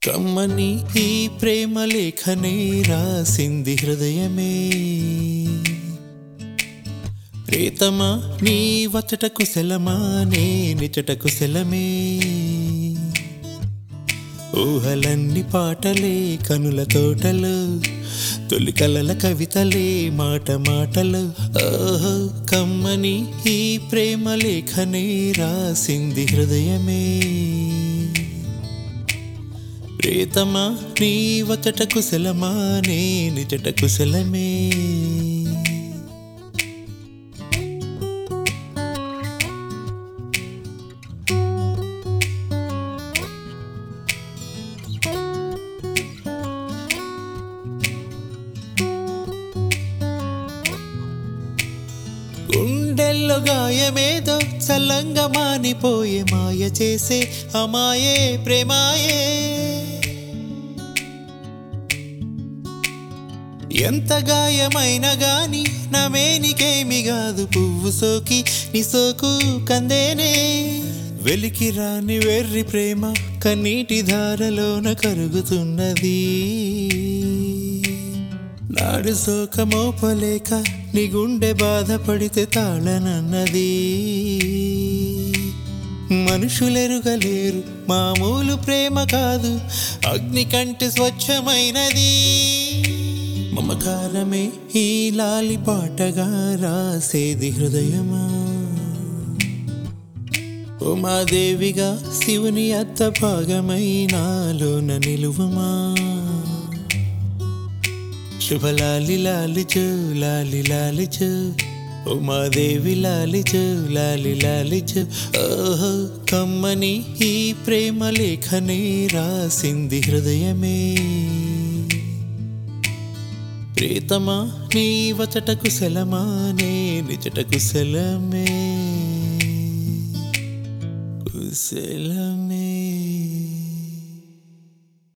కమ్మని ఈ ప్రేమ లేఖనే రాసింది హృదయమే ప్రేతమా నీ వచ్చట కుశలమా నే నిచట కుశలమే ఊహలన్ని పాటలే కనుల తోటలు తొలి కలల కవితలే మాట మాటలు ఓహో కమ్మని ఈ ప్రేమ లేఖనే రాసింది హృదయమే ప్రేతమా నీ వచ్చట కుశలమా నే నిజట కుశలమే గుండెల్లో గాయమేదో చల్లంగా మానిపోయే మాయ చేసే అమాయే ప్రేమాయే ఎంత గాయమైనా గాని నా మేనికేమి కాదు పువ్వు సోకి నీ సోకు కందేనే వెలికి రాని వెర్రి ప్రేమ కన్నీటి ధారలోన కరుగుతున్నది నాడు శోకమోపలేక నీ గుండె బాధపడితే తాళనన్నది మనుషులెరుగలేరు మామూలు ప్రేమ కాదు అగ్ని కంటే స్వచ్ఛమైనది మమకారమే ఈ లాలి పాటగా రాసేది హృదయమా ఉమాదేవిగా శివుని అత్త భాగమై నాలోన నిలువమా శుభలాలి లాలిచు లాలి లాలిచు ఉమాదేవి లాలిచు లాలి లాలిచు ఓహో కమ్మని ఈ ప్రేమ లేఖనే రాసింది హృదయమే ప్రీతమా నీ వచట కుశలమా నే నిజట కుశలమే కుశలమే